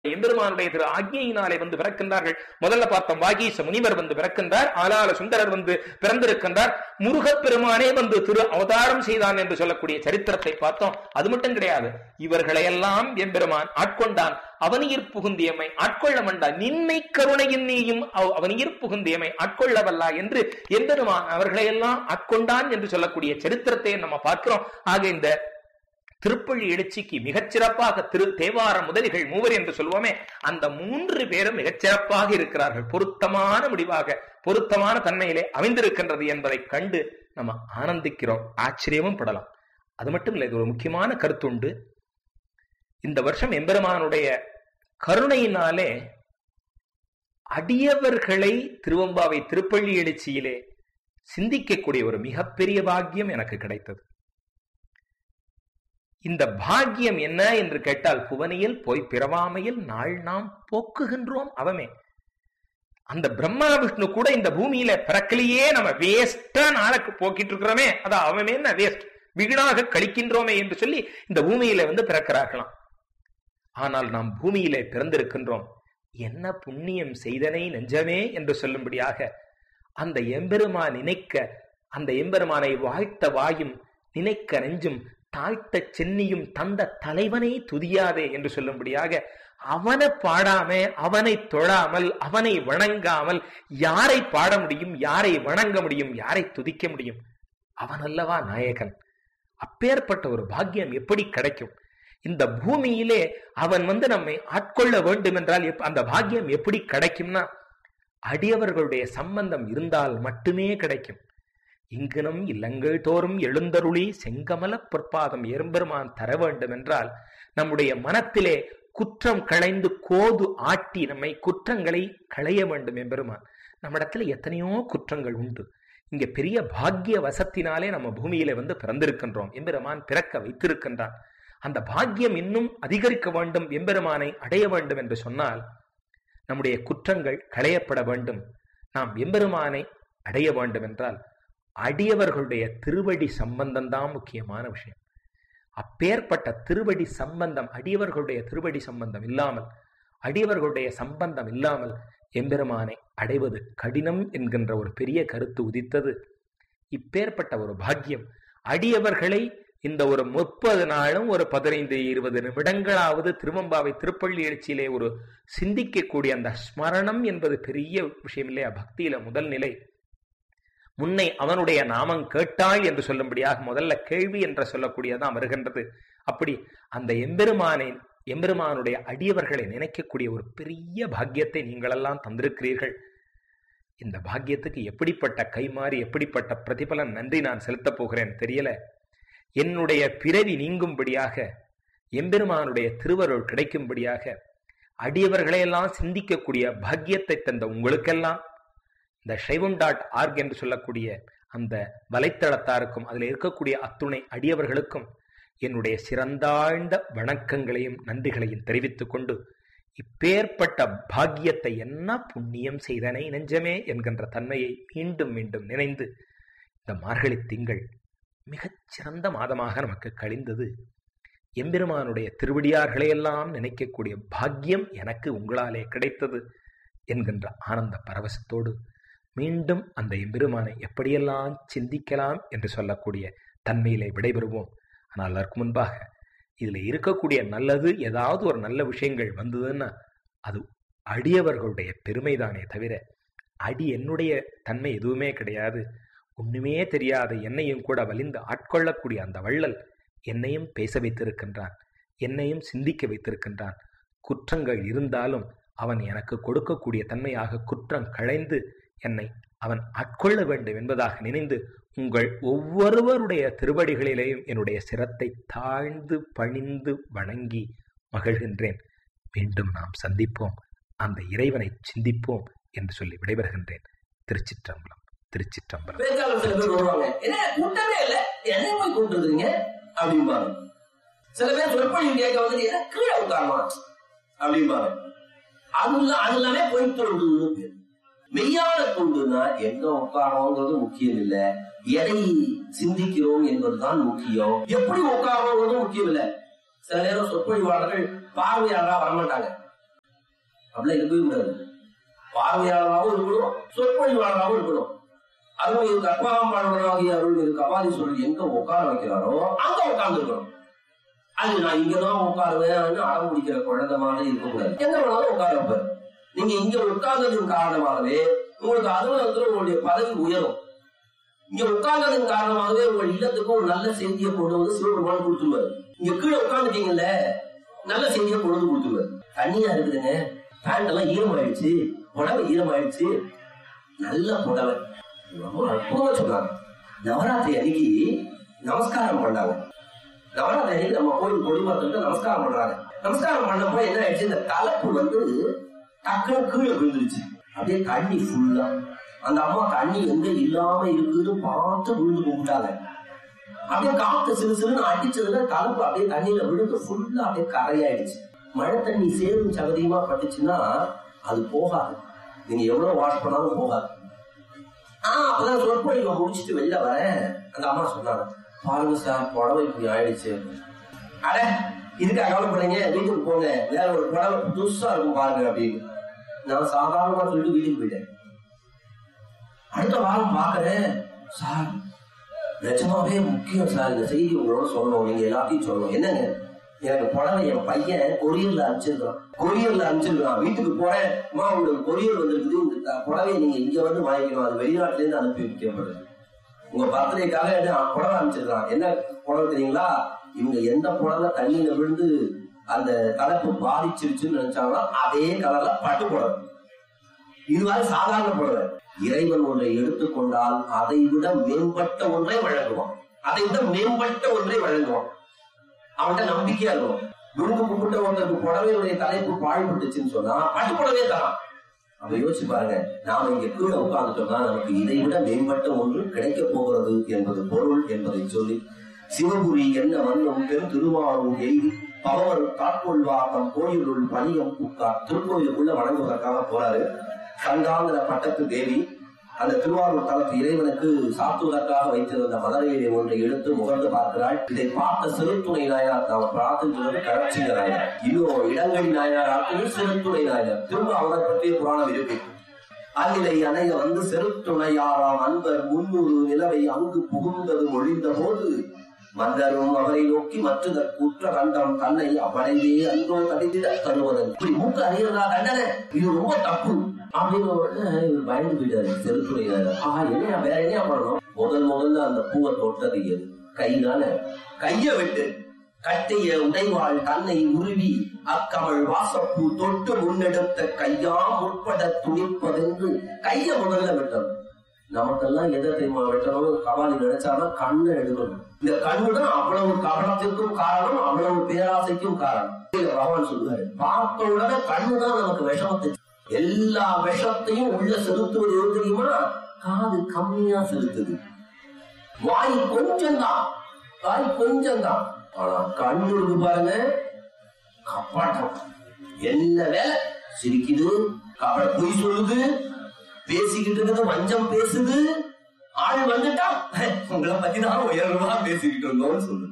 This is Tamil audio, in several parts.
எம்பெருமானுடைய திரு ஆக்ஞையினாலே வந்து பிறக்கின்றார்கள் முதல்ல பார்த்தோம் வாகீச முனிவர் வந்து பிறக்கின்றார் ஆலால சுந்தரர் வந்து பிறந்திருக்கின்றார் முருகப்பெருமானே வந்து திரு அவதாரம் செய்தான் என்று சொல்லக்கூடிய சரித்திரத்தை பார்த்தோம் அது மட்டும் கிடையாது இவர்களையெல்லாம் எம்பெருமான் ஆட்கொண்டான் அவனியிற் புகுந்தியமை ஆட்கொள்ள மண்டான் நின்னை கருணையின் நீயும் அவ்- அவனியிற் புகுந்தியமை ஆட்கொள்ளவல்லா என்று எம்பெருமான் அவர்களையெல்லாம் ஆட்கொண்டான் என்று சொல்லக்கூடிய சரித்திரத்தை நம்ம பார்க்கிறோம் ஆக இந்த திருப்பள்ளி எழுச்சிக்கு மிகச்சிறப்பாக திரு தேவார முதலிகள் மூவர் என்று சொல்லுவோமே அந்த மூன்று பேரும் மிகச்சிறப்பாக இருக்கிறார்கள் பொருத்தமான முடிவாக பொருத்தமான தன்மையிலே அமைந்திருக்கின்றது என்பதை கண்டு நம்ம ஆனந்திக்கிறோம் ஆச்சரியமும் படலாம் அது மட்டும் இல்லை இது ஒரு முக்கியமான கருத்துண்டு இந்த வருஷம் எம்பெருமானுடைய கருணையினாலே அடியவர்களை திருவம்பாவை திருப்பள்ளி எழுச்சியிலே சிந்திக்கக்கூடிய ஒரு மிகப்பெரிய பாக்கியம் எனக்கு கிடைத்தது இந்த பாக்கியம் என்ன என்று கேட்டால் புவனியில் போய் பிறவாமையில் நாள் நாம் போக்குகின்றோம் அவமே அந்த பிரம்மா விஷ்ணு கூட இந்த பூமியில பிறக்கலையே நம்ம வேஸ்டா நாளைக்கு போக்கிட்டு இருக்கிறோமே அதான் அவமே என்ன வேஸ்ட் வீணாக கழிக்கின்றோமே என்று சொல்லி இந்த பூமியில வந்து பிறக்கிறார்களாம் ஆனால் நாம் பூமியிலே பிறந்திருக்கின்றோம் என்ன புண்ணியம் செய்தனை நெஞ்சமே என்று சொல்லும்படியாக அந்த எம்பெருமா நினைக்க அந்த எம்பெருமானை வாழ்த்த வாயும் நினைக்க நெஞ்சும் தாழ்த்த சென்னியும் தந்த தலைவனை துதியாதே என்று சொல்லும்படியாக அவனை பாடாம அவனை தொழாமல் அவனை வணங்காமல் யாரை பாட முடியும் யாரை வணங்க முடியும் யாரை துதிக்க முடியும் அவன் அல்லவா நாயகன் அப்பேற்பட்ட ஒரு பாக்கியம் எப்படி கிடைக்கும் இந்த பூமியிலே அவன் வந்து நம்மை ஆட்கொள்ள வேண்டும் என்றால் எப்- அந்த பாக்கியம் எப்படி கிடைக்கும்னா அடியவர்களுடைய சம்பந்தம் இருந்தால் மட்டுமே கிடைக்கும் இங்கனம் இல்லங்கள் தோறும் எழுந்தருளி செங்கமல பொற்பாதம் எறும்பெருமான் தர வேண்டும் என்றால் நம்முடைய மனத்திலே குற்றம் களைந்து கோது ஆட்டி நம்மை குற்றங்களை களைய வேண்டும் எம்பெருமான் நம்மிடத்துல எத்தனையோ குற்றங்கள் உண்டு இங்க பெரிய பாக்கிய வசத்தினாலே நம்ம பூமியில வந்து பிறந்திருக்கின்றோம் எம்பெருமான் பிறக்க வைத்திருக்கின்றான் அந்த பாக்கியம் இன்னும் அதிகரிக்க வேண்டும் எம்பெருமானை அடைய வேண்டும் என்று சொன்னால் நம்முடைய குற்றங்கள் களையப்பட வேண்டும் நாம் எம்பெருமானை அடைய வேண்டும் என்றால் அடியவர்களுடைய திருவடி சம்பந்தம் தான் முக்கியமான விஷயம் அப்பேற்பட்ட திருவடி சம்பந்தம் அடியவர்களுடைய திருவடி சம்பந்தம் இல்லாமல் அடியவர்களுடைய சம்பந்தம் இல்லாமல் எம்பெருமானை அடைவது கடினம் என்கின்ற ஒரு பெரிய கருத்து உதித்தது இப்பேற்பட்ட ஒரு பாக்கியம் அடியவர்களை இந்த ஒரு முப்பது நாளும் ஒரு பதினைந்து இருபது நிமிடங்களாவது திருவம்பாவை திருப்பள்ளி எழுச்சியிலே ஒரு சிந்திக்கக்கூடிய அந்த ஸ்மரணம் என்பது பெரிய விஷயம் இல்லையா பக்தியில முதல் நிலை முன்னை அவனுடைய நாமம் கேட்டாய் என்று சொல்லும்படியாக முதல்ல கேள்வி என்று சொல்லக்கூடியதான் வருகின்றது அப்படி அந்த எம்பெருமானை எம்பெருமானுடைய அடியவர்களை நினைக்கக்கூடிய ஒரு பெரிய பாக்கியத்தை நீங்களெல்லாம் தந்திருக்கிறீர்கள் இந்த பாக்கியத்துக்கு எப்படிப்பட்ட கைமாறி எப்படிப்பட்ட பிரதிபலன் நன்றி நான் செலுத்தப் போகிறேன் தெரியல என்னுடைய பிறவி நீங்கும்படியாக எம்பெருமானுடைய திருவருள் கிடைக்கும்படியாக அடியவர்களையெல்லாம் சிந்திக்கக்கூடிய பாக்கியத்தை தந்த உங்களுக்கெல்லாம் இந்த சைவம் டாட் ஆர்க் என்று சொல்லக்கூடிய அந்த வலைத்தளத்தாருக்கும் அதில் இருக்கக்கூடிய அத்துணை அடியவர்களுக்கும் என்னுடைய சிறந்தாழ்ந்த வணக்கங்களையும் நன்றிகளையும் தெரிவித்துக் கொண்டு இப்பேற்பட்ட பாக்கியத்தை என்ன புண்ணியம் செய்தனை நெஞ்சமே என்கின்ற தன்மையை மீண்டும் மீண்டும் நினைந்து இந்த மார்கழி திங்கள் மிகச் சிறந்த மாதமாக நமக்கு கழிந்தது எம்பெருமானுடைய திருவடியார்களையெல்லாம் நினைக்கக்கூடிய பாக்கியம் எனக்கு உங்களாலே கிடைத்தது என்கின்ற ஆனந்த பரவசத்தோடு மீண்டும் அந்த எம்பெருமானை எப்படியெல்லாம் சிந்திக்கலாம் என்று சொல்லக்கூடிய தன்மையிலே விடைபெறுவோம் ஆனால் அதற்கு முன்பாக இதில் இருக்கக்கூடிய நல்லது ஏதாவது ஒரு நல்ல விஷயங்கள் வந்ததுன்னா அது அடியவர்களுடைய பெருமைதானே தவிர அடி என்னுடைய தன்மை எதுவுமே கிடையாது ஒண்ணுமே தெரியாத என்னையும் கூட வலிந்து ஆட்கொள்ளக்கூடிய அந்த வள்ளல் என்னையும் பேச வைத்திருக்கின்றான் என்னையும் சிந்திக்க வைத்திருக்கின்றான் குற்றங்கள் இருந்தாலும் அவன் எனக்கு கொடுக்கக்கூடிய தன்மையாக குற்றம் களைந்து என்னை அவன் ஆட்கொள்ள வேண்டும் என்பதாக நினைந்து உங்கள் ஒவ்வொருவருடைய திருவடிகளிலேயும் என்னுடைய சிரத்தை தாழ்ந்து பணிந்து வணங்கி மகிழ்கின்றேன் மீண்டும் நாம் சந்திப்போம் அந்த இறைவனை சிந்திப்போம் என்று சொல்லி விடைபெறுகின்றேன் திருச்சிற்றம்பலம் திருச்சிற்றம்பலம் பேச்சாளர் சில பேர் வருவாங்க என்ன கூட்டமே இல்ல என்ன போய் கூட்டுறீங்க அப்படிம்பாங்க சில பேர் சொற்பொழிவு கேட்க வந்துட்டு என்ன கீழே உட்காரமா அப்படிம்பாங்க அது அது எல்லாமே பொய் தொண்டுன்னு பேர் மெய்யான தொண்டுனா எங்க உட்காரோங்கிறது முக்கியம் இல்ல எதை சிந்திக்கிறோம் என்பதுதான் முக்கியம் எப்படி உட்காரோங்கிறது முக்கியம் இல்ல சில நேரம் சொற்பொழிவாளர்கள் பார்வையாளரா வரமாட்டாங்க அப்படிலாம் இருக்கவே கூடாது பார்வையாளராகவும் இருக்கணும் சொற்பொழிவாளராகவும் இருக்கணும் அதுவும் இது கற்பாம்பாளராகிய அருள் இது கபாலீஸ்வரர் எங்க உட்கார வைக்கிறாரோ அங்க உட்கார்ந்து இருக்கணும் அது நான் இங்கதான் உட்காருவேன் அடம் பிடிக்கிற குழந்தை மாதிரி இருக்கக்கூடாது எங்க வேணாலும் உட்கார வைப்பாரு நீங்க இங்க உட்கார்ந்ததன் காரணமாகவே உங்களுக்கு அலுவலகத்துல உங்களுடைய பதவி உயரும் இங்க உட்கார்ந்ததன் காரணமாகவே உங்கள் இல்லத்துக்கு ஒரு நல்ல செய்தியை கொண்டு வந்து சிவபெருமான் கொடுத்துருவாரு இங்க கீழே உட்கார்ந்துட்டீங்கல்ல நல்ல செய்தியை கொண்டு வந்து கொடுத்துருவாரு தண்ணியா இருக்குதுங்க பேண்ட் எல்லாம் ஈரமாயிடுச்சு புடவை ஈரமாயிடுச்சு நல்ல புடவை ரொம்ப அற்புதமா சொன்னாங்க நவராத்திரி அன்னைக்கு நமஸ்காரம் பண்ணாங்க நவராத்திரி அன்னைக்கு நம்ம கோயில் கொடிமரத்துக்கு நமஸ்காரம் பண்றாங்க நமஸ்காரம் பண்ணப்போ என்ன ஆயிடுச்சு இந்த தலைப்பு வந்து டக்குனு கீழே விழுந்துருச்சு அப்படியே தண்ணி ஃபுல்லா அந்த அம்மா தண்ணி எங்க இல்லாம இருக்குன்னு பார்த்து விழுந்து கும்பிட்டாங்க அப்படியே காத்து சிறு சிறுன்னு அடிச்சதுல தலைப்பு அப்படியே தண்ணியில விழுந்து ஃபுல்லா அப்படியே கரையாயிடுச்சு மழை தண்ணி சேரும் சகதியமா பட்டுச்சுன்னா அது போகாது நீங்க எவ்வளவு வாஷ் பண்ணாலும் போகாது ஆஹ் அப்பதான் சொற்பொழிவை முடிச்சிட்டு வெளில வரேன் அந்த அம்மா சொன்னாங்க பாருங்க சார் புடவை இப்படி ஆயிடுச்சு அட இதுக்காக கவலைப்படுறீங்க வீட்டுக்கு போங்க வேற ஒரு புடவை புதுசா இருக்கும் பாருங்க அப்படின்னு நான் சாதாரணமா சொல்லிட்டு வீட்டுக்கு போயிட்டேன் அடுத்த வாரம் பாக்குறேன் சார் நிஜமாவே முக்கியம் சார் இந்த செய்தி உங்களோட சொல்லணும் நீங்க எல்லாத்தையும் சொல்லணும் என்னங்க எனக்கு புடவை என் பையன் கொரியர்ல அனுப்பிச்சிருக்கான் கொரியர்ல அனுப்பிச்சிருக்கான் வீட்டுக்கு போறேன் அம்மா உங்களுக்கு கொரியர் வந்திருக்குது இந்த த- புடவையை நீங்க இங்க வந்து வாங்கிக்கணும் அது வெளிநாட்டுல இருந்து அனுப்பி வைக்கப்படுது உங்க பர்த்டேக்காக என்ன புடவை அனுப்பிச்சிருக்கான் என்ன புடவை தெரியுங்களா இவங்க எந்த புடவை தண்ணியில விழுந்து அந்த தலைப்பு பாதிச்சிருச்சுன்னு நினைச்சாங்களோ அதே கலர்ல பட்டு புடவை இது மாதிரி சாதாரண புடவை இறைவன் ஒன்றை எடுத்துக்கொண்டால் அதை விட மேம்பட்ட ஒன்றை வழங்குவான் அதை விட மேம்பட்ட ஒன்றை வழங்குவான் அவன்கிட்ட நம்பிக்கையா இருக்கும் விழுந்து கும்பிட்ட ஒருத்தருக்கு புடவையுடைய தலைப்பு பாழ்பட்டுச்சுன்னு சொன்னா பட்டு புடவே தரான் அப்ப யோசிச்சு பாருங்க நாம இங்க கீழே உட்கார்ந்துட்டோம்னா நமக்கு இதை விட மேம்பட்ட ஒன்று கிடைக்க போகிறது என்பது பொருள் என்பதை சொல்லி சிவபுரி என்ன வண்ணம் பெரும் திருமாலும் எய்தி பவர் காட்கொள்வார் தம் கோயிலுள் பணியம் புக்கார் திருக்கோயிலுக்குள்ள வணங்குவதற்காக போறாரு கங்காங்கிற பட்டத்து தேவி அந்த திருவாரூர் தலத்து இறைவனுக்கு சாத்துவதற்காக வைத்திருந்த மதுரையை ஒன்றை எடுத்து முகர்ந்து பார்க்கிறாள் இதை பார்த்த சிறுத்துணை நாயனார் நாம் பிரார்த்திக்கிறது கரட்சிங்க நாயனார் இன்னும் இடங்கடி நாயனார் ஆட்கள் சிறுத்துணை நாயனார் திரும்ப அவரை பற்றிய புராணம் இருக்கு அகிலை அணைய வந்து செருத்துணையாராம் அன்பர் முன்னூறு நிலவை அங்கு புகுந்தது ஒழிந்த போது மன்னரும் அவரை நோக்கி மற்றதற்கு உற்ற கண்டம் தன்னை அவனையே அன்றோ தடித்திட தருவதன் இப்படி மூக்கு அறியறதா தண்டனை இது ரொம்ப தப்பு அப்படின்னு உடனே இவர் பயந்து போயிட்டாரு செருத்துறையாரு ஆஹா என்னையா வேற என்னையா பண்ணணும் முதல் முதல்ல அந்த பூவை தொட்டது எது கைனால கைய விட்டு கட்டிய உடைவாள் தன்னை உருவி அக்கமள் வாசப்பூ தொட்டு முன்னெடுத்த கையா முற்பட துணிப்பதென்று கைய முதல்ல விட்டணும் நமக்கெல்லாம் எதை தெரியுமா வெட்டணும் கபாலி நினைச்சாதான் கண்ணை எடுக்கணும் இந்த கண்ணு தான் அவ்வளவு கவனத்திற்கும் காரணம் அவ்வளவு பேராசைக்கும் காரணம் இதுல பகவான் சொல்லுவாரு பார்த்த உடனே கண்ணு தான் நமக்கு விஷமத்தை எல்லா விஷத்தையும் உள்ள செலுத்துவது எது தெரியுமா காது கம்மியா செலுத்துது வாய் கொஞ்சம் தான் வாய் கொஞ்சம் தான் ஆனா கண்ணு இருக்கு பாருங்க கப்பாட்டம் என்ன வேலை சிரிக்குது கபட பொய் சொல்லுது பேசிக்கிட்டு இருக்குது வஞ்சம் பேசுது ஆள் வந்துட்டா உங்களை பத்தி தான் உயர்வா பேசிக்கிட்டு இருந்தோம்னு சொல்லுது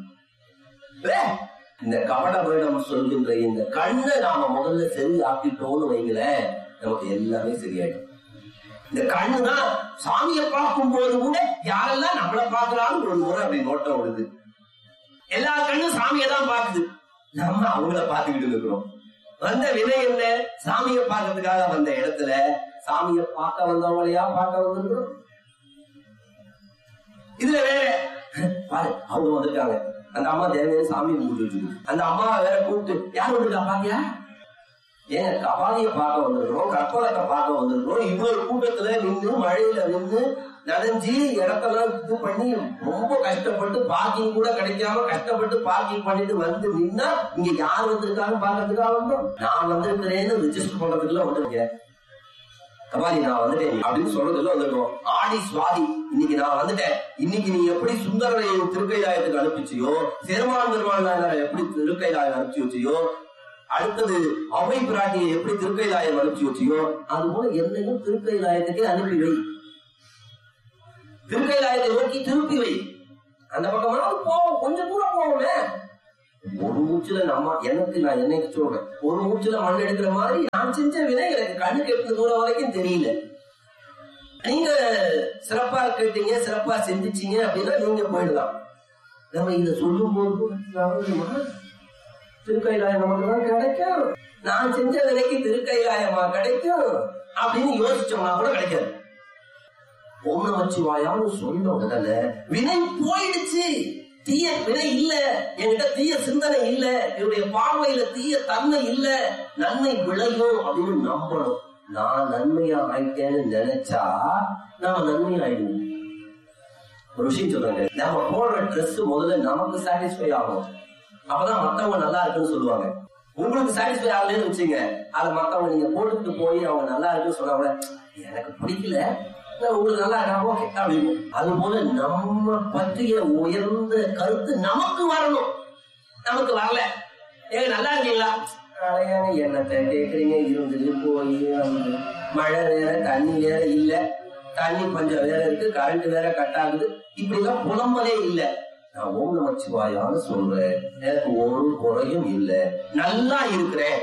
ஏ, இந்த கபட வேடம் சொல்கின்ற இந்த கண்ணை நாம முதல்ல சரி ஆக்கிட்டோம்னு வைங்களேன் நமக்கு எல்லாமே சரியாயிடும் இந்த கண்ணு தான் சாமியை பார்க்கும் போது கூட யாரெல்லாம் நம்மள பாக்குறான்னு ஒரு முறை அப்படி நோட்டம் விடுது எல்லா கண்ணும் சாமியை தான் பாக்குது நம்ம அவங்கள பாத்துக்கிட்டு இருக்கிறோம் வந்த வினை என்ன சாமியை பார்க்கறதுக்காக வந்த இடத்துல சாமியை பார்க்க வந்தவங்களையா பார்க்க வந்திருக்கிறோம் இதுல வேற பாரு அவங்க வந்திருக்காங்க அந்த அம்மா தேவையான சாமியை கும்பிட்டு இருக்கு அந்த அம்மாவை வேற கூப்பிட்டு யார் வந்திருக்கா பாத்தியா ஏன் கபாலிய பார்க்க வந்திருக்கிறோம் கற்பகத்தை பார்க்க வந்திருக்கிறோம் இவ்வளவு கூட்டத்துல நின்று மழையில நின்று நனைஞ்சு இடத்தெல்லாம் இது பண்ணி ரொம்ப கஷ்டப்பட்டு பார்க்கிங் கூட கிடைக்காம கஷ்டப்பட்டு பார்க்கிங் பண்ணிட்டு வந்து நின்னா இங்க யார் வந்திருக்காங்க பாக்கிறதுக்காக வந்தோம் நான் வந்திருக்கிறேன்னு ரிஜிஸ்டர் பண்றதுக்குள்ள வந்திருக்கேன் கபாலி நான் வந்துட்டேன் அப்படின்னு சொல்றதுல வந்திருக்கோம் ஆடி சுவாதி இன்னைக்கு நான் வந்துட்டேன் இன்னைக்கு நீ எப்படி சுந்தரனை திருக்கைலாயத்துக்கு அனுப்பிச்சியோ பெருமான் பெருமாள் நாயனாரை எப்படி திருக்கைலாயம் அனுப்பிச்சு வச்சியோ அடுத்தது அவை பிராட்டியை எப்படி திருக்கைலாயம் அனுப்பிச்சு வச்சியோ அது போல என்னையும் திருக்கைலாயத்துக்கே அனுப்பி வை திருக்கைலாயத்தை நோக்கி திருப்பி வை அந்த பக்கமா போவோம் கொஞ்சம் தூரம் போவோமே ஒரு மூச்சுல நம்ம எனக்கு நான் என்னைக்கு சொல்றேன் ஒரு மூச்சுல மண் எடுக்கிற மாதிரி நான் செஞ்ச வினை எனக்கு கண்ணு கெட்டு தூரம் வரைக்கும் தெரியல நீங்க சிறப்பா கேட்டீங்க சிறப்பா செஞ்சுச்சீங்க அப்படின்னா நீங்க போயிடலாம் நம்ம இத சொல்லும் போது திருக்கைலாயம் நமக்கு தான் கிடைக்கும் நான் செஞ்ச விலைக்கு திருக்கைலாயமா கிடைக்கும் அப்படின்னு யோசிச்சோம்னா கூட கிடைக்காது ஓம் நமச்சிவாயான்னு சொன்ன உடனே வினை போயிடுச்சு தீய வினை இல்ல என்கிட்ட தீய சிந்தனை இல்ல என்னுடைய பார்வையில தீய தன்மை இல்ல நன்மை விளையும் அப்படின்னு நம்பணும் நான் நன்மையா ஆயிட்டேன்னு நினைச்சா நாம நன்மையா ஆயிடுவோம் ஒரு விஷயம் சொல்றாங்க நம்ம போடுற ட்ரெஸ் முதல்ல நமக்கு சாட்டிஸ்ஃபை ஆகும் அப்பதான் மத்தவங்க நல்லா இருக்குன்னு சொல்லுவாங்க உங்களுக்கு சாட்டிஸ்ஃபை ஆகலன்னு வச்சுங்க அதை மத்தவங்க நீங்க போட்டுட்டு போய் அவங்க நல்லா இருக்குன்னு சொன்னா கூட எனக்கு பிடிக்கல நான் உங்களுக்கு நல்லா இருக்கா ஓகே அப்படின்னு அது போல நம்ம பற்றிய உயர்ந்த கருத்து நமக்கு வரணும் நமக்கு வரல ஏங்க நல்லா இருக்கீங்களா அடையாங்க என்னத்தை கேக்குறீங்க இருந்தது போய் வந்து மழை வேற தண்ணி வேற இல்ல தண்ணி பஞ்சம் வேற இருக்கு கரண்ட் வேற கட் ஆகுது இப்படிலாம் புலம்பலே இல்ல நான் ஓம் நமச்சிவாயான்னு சொல்றேன் எனக்கு ஒரு குறையும் இல்ல நல்லா இருக்கிறேன்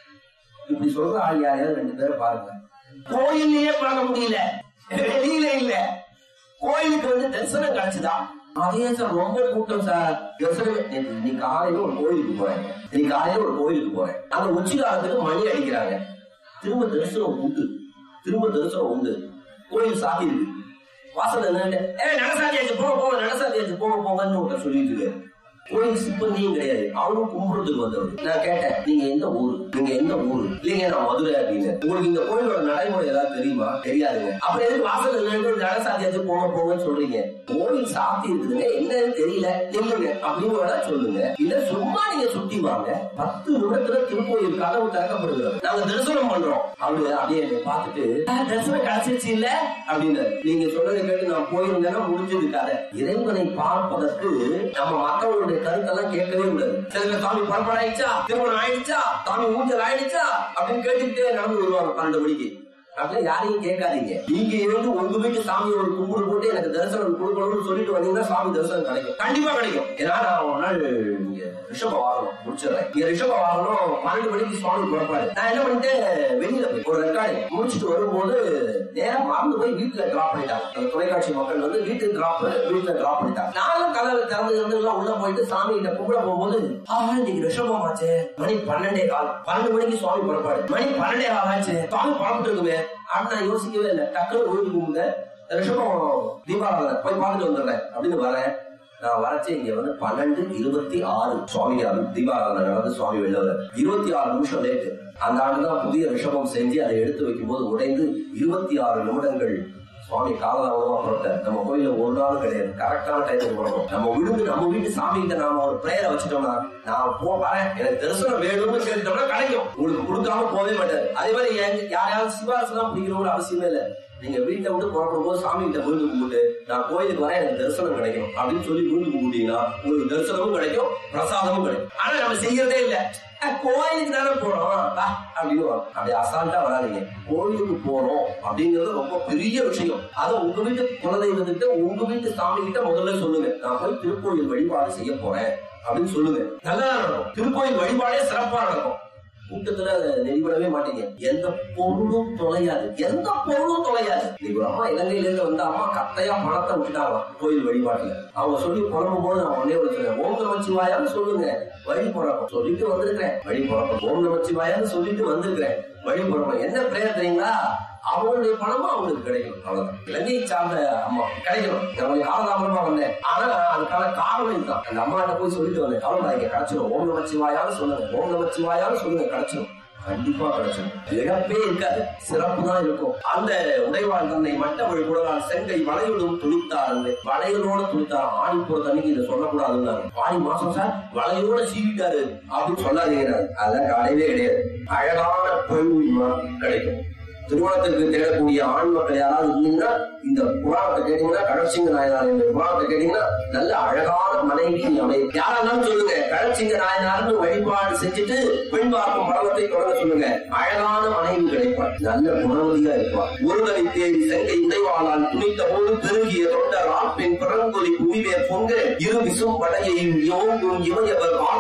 இப்படி சொல்ற ஆள் யாரையாவது ரெண்டு பேரை பாருங்க கோயிலையே பார்க்க முடியல வெளியில இல்ல கோயிலுக்கு வந்து தரிசனம் கிடைச்சுதா அதே சார் ரொம்ப கூட்டம் சார் தரிசனம் நேத்து நீ காலையில ஒரு கோயிலுக்கு போறேன் நீ காலையில ஒரு கோயிலுக்கு போறேன் அந்த உச்சி காலத்துக்கு மணி அடிக்கிறாங்க திரும்ப தரிசனம் உண்டு திரும்ப தரிசனம் உண்டு கோயில் சாத்தி இருக்கு வாசல் நின்னுட்டு ஏ நடசாத்தியாச்சு போங்க போங்க நடசாத்தியாச்சு போங்க போங்கன்னு ஒருத்தர் சொல்லிட்டு இருக்காரு கோயில் சிப்பந்தியும் கிடையாது அவரும் கும்பிடுறதுக்கு வந்தவர் நான் கேட்டேன் நீங்க எந்த ஊரு நீங்க எந்த ஊரு இல்லைங்க நான் மதுரை அப்படின்னு உங்களுக்கு இந்த கோயிலோட நடைமுறை ஏதாவது தெரியுமா தெரியாதுங்க அப்புறம் எதுக்கு வாசல் நின்று நடசாத்தியாச்சு போங்க போங்கன்னு சொல்றீங்க கோயில் சாத்தி இருக்குதுங்க என்னன்னு தெரியல நில்லுங்க அப்படின்னு வேணா சொல்லுங்க இல்ல சும்மா நீங்க சுத்தி வாங்க பத்து நிமிடத்துல திருக்கோயில் கதவு திறக்கப்படுகிறது நாங்க தரிசனம் பண்றோம் அவரு அப்படியே என்னை பார்த்துட்டு "ஆ, தரிசனம் கிடைச்சிருச்சு இல்ல அப்படின்னு நீங்க சொன்னதை கேட்டு நான் போயிருந்தேன்னா முடிஞ்சது கதை இறைவனை பார்ப்பதற்கு நம்ம மற்றவங்களுடைய கருத்தெல்லாம் கேட்கவே கூடாது சில பேர் சாமி புறப்பட ஆயிடுச்சா திருமணம் ஆயிடுச்சா சாமி ஊஞ்சல் ஆயிடுச்சா அப்படின்னு கேட்டுக்கிட்டே நடந்து வருவாங்க பன்னெண்டு மணிக்கு அப்படிலாம் யாரையும் கேட்காதீங்க நீங்க இருந்து உங்க வீட்டு சாமி ஒரு கும்பிடு போட்டு எனக்கு தரிசனம் கொடுக்கணும்னு சொல்லிட்டு வந்தீங்கன்னா சாமி தரிசனம் கிடைக்கும் கண்டிப்பா கிடைக்கும் ஏன்னா நான் ஒரு நாள் இங்க ரிஷப வாகனம் முடிச்சிடுறேன் இங்க ரிஷப வாகனம் பன்னெண்டு மணிக்கு சுவாமி புறப்பாடு நான் என்ன பண்ணிட்டேன் வெளியில போய் ஒரு ரெக்கார்டு முடிச்சுட்டு வரும்போது நேரம் மறந்து போய் வீட்டுல டிராப் பண்ணிட்டாங்க அந்த தொலைக்காட்சி மக்கள் வந்து வீட்டுக்கு டிராப் வீட்டுல டிராப் பண்ணிட்டாங்க நானும் கதவை திறந்து இருந்து எல்லாம் உள்ள போயிட்டு சாமி கிட்ட கும்பிட போகும்போது ஆஹா இன்னைக்கு ரிஷபம் ஆச்சு மணி பன்னெண்டே கால் பன்னெண்டு மணிக்கு சுவாமி புறப்பாடு மணி பன்னெண்டே கால் ஆச்சு சுவாமி புறப்பட்டு இருக்குமே அப்படின்னு நான் யோசிக்கவே இல்லை டக்குனு விழுந்து கும்பிட்டு ரிஷபம் தீபாவளி போய் பார்த்துட்டு வந்துடுறேன் அப்படின்னு வரேன் நான் வரச்சே இங்க வந்து பன்னெண்டு இருபத்தி ஆறு சுவாமி தீபாவளி நடந்து சுவாமி வெளில வர இருபத்தி ஆறு நிமிஷம் லேட்டு அந்த ஆண்டுதான் புதிய ரிஷபம் செஞ்சு அதை எடுத்து வைக்கும் போது உடைந்து இருபத்தி ஆறு நிமிடங்கள் சுவாமி காலதாமதமா புறப்பட்டார் நம்ம கோயில ஒரு நாளும் கிடையாது கரெக்டான டைத்துக்கு போடணும் நம்ம விழுந்து நம்ம வீட்டு சாமி கிட்ட நாம ஒரு பிரேயரை வச்சுட்டோம்னா நான் போ வரேன் எனக்கு தரிசனம் வேணும்னு கேட்டோம்னா கிடைக்கும் உங்களுக்கு கொடுக்காம போகவே மாட்டாரு அதே மாதிரி எங்க- யாரையாவது சிபாரிசு தான் பிடிக்கணும்னு அவசியமே இல்லை நீங்க வீட்டை விட்டு புறப்படும் போது சாமி கிட்ட விழுந்து கும்பிட்டு நான் கோயிலுக்கு வரேன் எனக்கு தரிசனம் கிடைக்கும் அப்படின்னு சொல்லி விழுந்து கும்பிட்டீங்கன்னா உங்களுக்கு தரிசனமும் கிடைக்கும் பிரசாதமும் கிடைக்கும் ஆனா நம்ம செய்யறதே இல்ல அஹ், கோயிலுக்கு தானே போறோம் வா அப்படின்னு வரும். அப்படி அசால்ட்டா வராதீங்க கோயிலுக்கு போறோம் அப்படிங்கிறது ரொம்ப பெரிய விஷயம் அதை உங்க வீட்டு குலதெய்வத்துக்கிட்ட உங்க வீட்டு சாமி கிட்ட முதல்ல சொல்லுங்க நான் போய் திருக்கோயில் வழிபாடு செய்ய போறேன் அப்படின்னு சொல்லுங்க நல்லா நடக்கும் திருக்கோயில் வழிபாடே சிறப்பா நடக்கும் கூட்டத்துல நெறிபடவே மாட்டீங்க எந்த பொருளும் தொலையாது எந்த பொருளும் தொலையாது இன்னைக்கு ஒரு அம்மா இலங்கையில இருந்து வந்த அம்மா கட்டையா பணத்தை விட்டுட்டாங்களாம் கோயில் வழிபாட்டுல அவங்க சொல்லி புலம்பும் போது நான் உடனே வச்சுருக்கேன் ஓம் நமச்சிவாயான்னு சொல்லுங்க வழி போறப்ப சொல்லிட்டு வந்திருக்கிறேன் வழி போறப்ப ஓம் நமச்சிவாயான்னு சொல்லிட்டு வந்திருக்கிறேன் வழி போறப்ப என்ன பிரேயர் தெரியுங்களா அவங்களுடைய பணமும் அவங்களுக்கு கிடைக்கும் அவ்வளவுதான் இலங்கையை சார்ந்த அம்மா கிடைக்கணும் நம்மளுக்கு காலதாமதமா வந்தேன் ஆனா அதுக்கான காரணம் இதுதான் அந்த அம்மா கிட்ட போய் சொல்லிட்டு வந்தேன் கவலை இங்க கிடைச்சிடும் ஓம் நமச்சிவாயான்னு சொல்லுங்க ஓம் நமச்சிவாயான்னு சொல்லுங்க கிடைச்சிடும் கண்டிப்பா கிடைச்சிடும் இழப்பே இருக்காது சிறப்பு தான் இருக்கும் அந்த உடைவாள் தன்னை மட்டவழி கூடலாம் செங்கை வளையலும் துணித்தாரு வளையலோட துணித்தார் ஆடி போற தண்ணிக்கு இதை சொல்லக்கூடாதுன்னாரு ஆடி மாசம் சார் வளையோட சீவிட்டாரு அப்படின்னு சொல்லாதீங்க அதெல்லாம் கிடையவே கிடையாது அழகான பெண் கிடைக்கும் திருமணத்திற்கு தேடக்கூடிய ஆண் மக்கள் யாராவது இருந்தீங்கன்னா இந்த புராணத்தை கேட்டீங்கன்னா கழச்சிங்க நாயனார் இந்த புராணத்தை கேட்டீங்கன்னா நல்ல அழகான மனைவி அமை யாரெல்லாம் சொல்லுங்க கழச்சிங்க நாயனார்னு வழிபாடு செஞ்சுட்டு பெண் பார்க்கும் படலத்தை தொடங்க சொல்லுங்க அழகான மனைவி கிடைப்பார் நல்ல குணவதியா இருப்பார் ஒருவரை தேடி செங்கை உடைவாளால் துணித்த போது பெருகிய தொண்டர் ஆப்பின் பிறங்கொலி குவிவே பொங்க இரு விசும் படையையும் யோங்கும் இமையவர்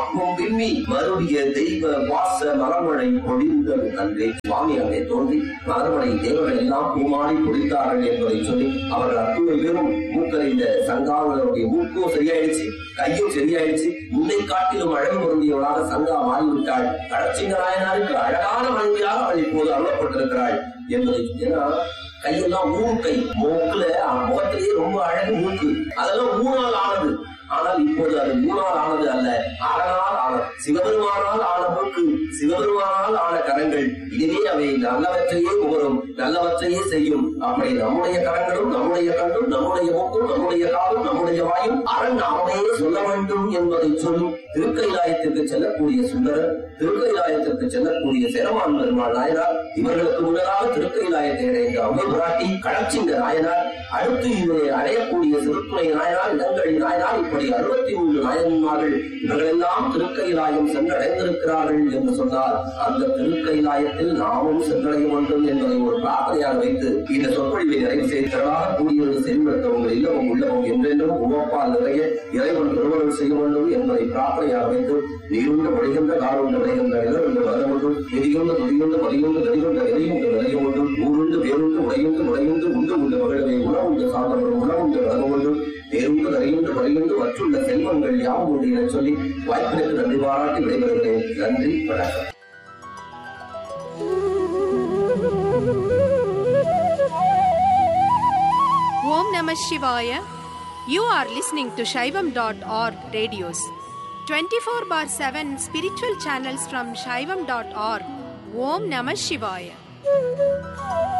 மாப்பும் விம்மி மறுடிய தெய்வ வாச மரமழை பொழிந்தது அன்றே சுவாமி அங்கே தோன்றி மரமழை தேவர்கள் எல்லாம் பூமாடி பொழித்தார்கள் என்பதை சொல்லி அவர்கள் அத்துணை பேரும் மூக்கறிந்த சங்காவர்களுடைய மூக்கும் சரியாயிடுச்சு கையும் சரியாயிடுச்சு முன்னை காட்டிலும் அழகு பொருந்தியவளாக சங்கா மாறிவிட்டாள் கடச்சிங்க நாயனாருக்கு அழகான மனைவியாக அவள் இப்போது அருளப்பட்டிருக்கிறாள் என்பதை ஏன்னா கையெல்லாம் மூக்கை மூக்குல அவன் முகத்திலேயே ரொம்ப அழகு மூக்கு அதெல்லாம் மூணால் ஆனது ஆனால் இப்போது அது மூணால் ஆனது அல்ல அரணால் ஆனது சிவபெருமானால் ஆன மூக்கு சிவபெருமானால் ஆன கரங்கள் இதுவே அவை நல்லவற்றையே உணரும் நல்லவற்றையே செய்யும் அப்படி நம்முடைய கரங்களும் நம்முடைய கண்ணும் நம்முடைய மூக்கும் நம்முடைய காலும் நம்முடைய வாயும் அரண் நாமே சொல்ல வேண்டும் என்பதை சொல்லி திருக்கைலாயத்திற்கு செல்லக்கூடிய சுந்தரர் திருக்கைலாயத்திற்கு செல்லக்கூடிய சேரமான் பெருமாள் நாயனார் இவர்களுக்கு முன்னதாக திருக்கைலாயத்தை அடைந்த அம்மை புராட்டி கடச்சிங்க நாயனார் அடுத்து இவரை அடையக்கூடிய சிறுத்துணை நாயனார் இடங்கழி நாயனார் இப்படி அறுபத்தி மூன்று நாயன்மார்கள் இவர்களெல்லாம் திருக்கைலாயம் சென்றடைந்திருக்கிறார்கள் என்று சொன்னால் அந்த திருக்கைலாயத்தில் நாமும் சென்றடைய வேண்டும் என்பதை ஒரு பிரார்த்தனையாக வைத்து இந்த சொற்பொழிவை நிறைவு செய்து திரளாக கூடியது செல்வத்த உங்கள் இல்லமும் உள்ளமும் என்றென்றும் உமப்பால் நிறைய இறைவன் திருமணம் செய்ய வேண்டும் என்பதை பிரார்த்தனையாக வைத்து நீருண்டு வழிகின்ற காருண்டு விளைகின்ற நிலவுண்டு வரமுண்டும் எரியுண்டு துதியுண்டு மதியுண்டு நெறியுண்டு எரியுண்டு நிலையுண்டு ஊருண்டு வேறுண்டு உடையுண்டு நுழையுண்டு உண்டு உண்டு மகிழவே உணவுண்டு சாப்பிடும் உணவுண்டு வரமுண்டு நேருண்டு நரையுண்டு வழியுண்டு மற்றுள்ள செல்வங்கள் யாவும் உண்டு என சொல்லி வாய்ப்பிற்கு நன்றி பாராட்டி விடைபெறுகிறேன் நன்றி வணக்கம் Om Namah Shivaya. You are listening to Shaivam.org radios. 24 bar 7 spiritual channels from Shaivam.org. Om Namah Shivaya.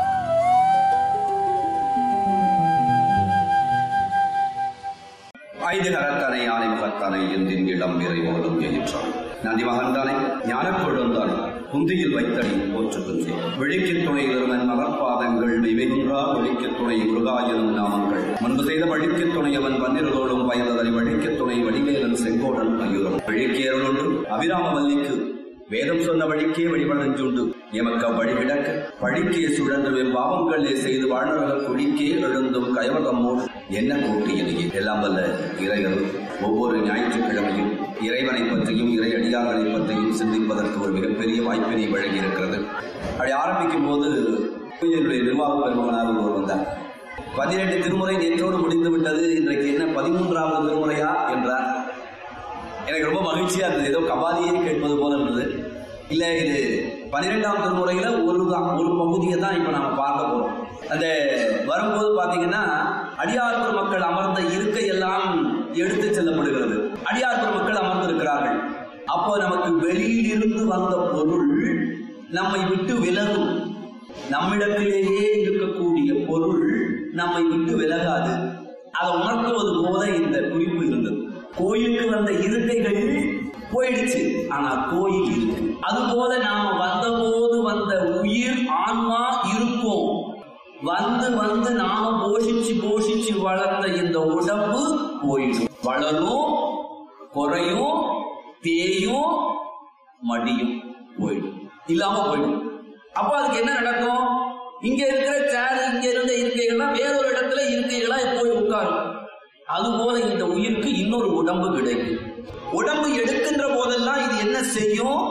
ஐந்து கரத்தனை யானை முகத்தனை எந்தின் இளம் இறைவோடும் எயிற்றான் நந்தி மகன்தானே ஞானக்கொழுந்தானே குந்தியில் வைத்தடி போற்றுகின்றே விழிக்கத் துணை இருமன் மலர்பாதங்கள் விவேகுன்றா ஒழிக்கத் துணை முருகாயனும் நாமங்கள் முன்பு செய்த வழிக்கத் துணையவன் பன்னிரதோடும் பயந்ததனை வழிக்கத் துணை வடிவேலன் செங்கோடன் மயூரம் விழிக்கேறலுண்டு அபிராம வல்லிக்கு வேதம் சொன்ன வழிக்கே வழிபடஞ்சுண்டு எமக்க வழி விளக்க பழிக்கே சுழன்று பாவங்களே செய்து வாழ்நரக குழிக்கே எழுந்தும் கயவதம்மோ என்ன கூட்டியனையே எல்லாம் வல்ல இறைகள் ஒவ்வொரு ஞாயிற்றுக்கிழமையும் இறைவனை பற்றியும் இறை அடியார்களை பற்றியும் சிந்திப்பதற்கு ஒரு மிகப்பெரிய வாய்ப்பினை வழங்கி இருக்கிறது அப்படி ஆரம்பிக்கும் போது கோயிலுடைய நிர்வாக பெருமகனாக ஒருவர் வந்தார் பதினெட்டு திருமுறை நேற்றோடு முடிந்து விட்டது இன்றைக்கு என்ன பதிமூன்றாவது திருமுறையா என்றார் எனக்கு ரொம்ப மகிழ்ச்சியா இருந்தது ஏதோ கபாலியே கேட்பது போல இருந்தது இல்ல இது பன்னிரெண்டாம் திருமுறையில ஒரு தான் ஒரு பகுதியை தான் இப்ப நாம பார்க்க போறோம் அந்த வரும்போது பாத்தீங்கன்னா அடியார்புர மக்கள் அமர்ந்த இருக்கை எல்லாம் எடுத்து செல்லப்படுகிறது அடியார்புர மக்கள் அமர்ந்திருக்கிறார்கள் அப்போ நமக்கு வெளியிலிருந்து வந்த பொருள் நம்மை விட்டு விலகும் நம்மிடத்திலேயே இருக்கக்கூடிய பொருள் நம்மை விட்டு விலகாது அதை உணர்த்துவது போல இந்த குறிப்பு இருந்தது கோயிலுக்கு வந்த இருக்கைகள் போயிடுச்சு ஆனா கோயில் இருக்கு அதுபோல நாம வந்தபோது வந்த உயிர் ஆன்மா இருக்கும் வந்து வந்து நாம போஷிச்சு போஷிச்சு வளர்ந்த இந்த உடம்பு போயிடும் வளரும் குறையும் தேயும் மடியும் போயிடும் இல்லாம போயிடும் அப்போ அதுக்கு என்ன நடக்கும் இங்க இருக்கிற சேர் இங்க இருந்த இருக்கைகள்லாம் வேறொரு இடத்துல இருக்கைகளா போய் உட்காரும் அதுபோல இந்த உயிருக்கு இன்னொரு உடம்பு கிடைக்கும் உடம்பு எடுக்கின்ற போதெல்லாம் இது என்ன செய்யும்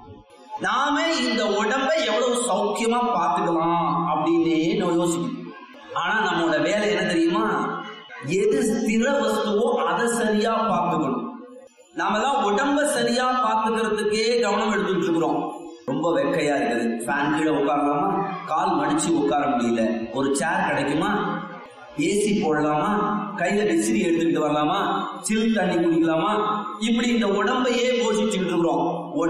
நாம இந்த உடம்பை எவ்வளவு சௌக்கியமா பார்த்துக்கலாம் அப்படின்னே நம்ம யோசிக்கணும் ஆனா நம்மளோட வேலை என்ன தெரியுமா எது ஸ்திர வஸ்துவோ அதை சரியா பார்த்துக்கணும் நாம தான் உடம்ப சரியா பார்த்துக்கிறதுக்கே கவனம் எடுத்துட்டு இருக்கிறோம் ரொம்ப வெக்கையா இருக்குது ஃபேன் கீழே உட்காரலாமா கால் மடிச்சு உட்கார முடியல ஒரு சேர் கிடைக்குமா ஏசி போடலாமா கையில விசிறி எடுத்துக்கிட்டு வரலாமா சில் தண்ணி குடிக்கலாமா இப்படி இந்த உடம்பையே போஷிச்சுக்கிட்டு இருக்கிறோம்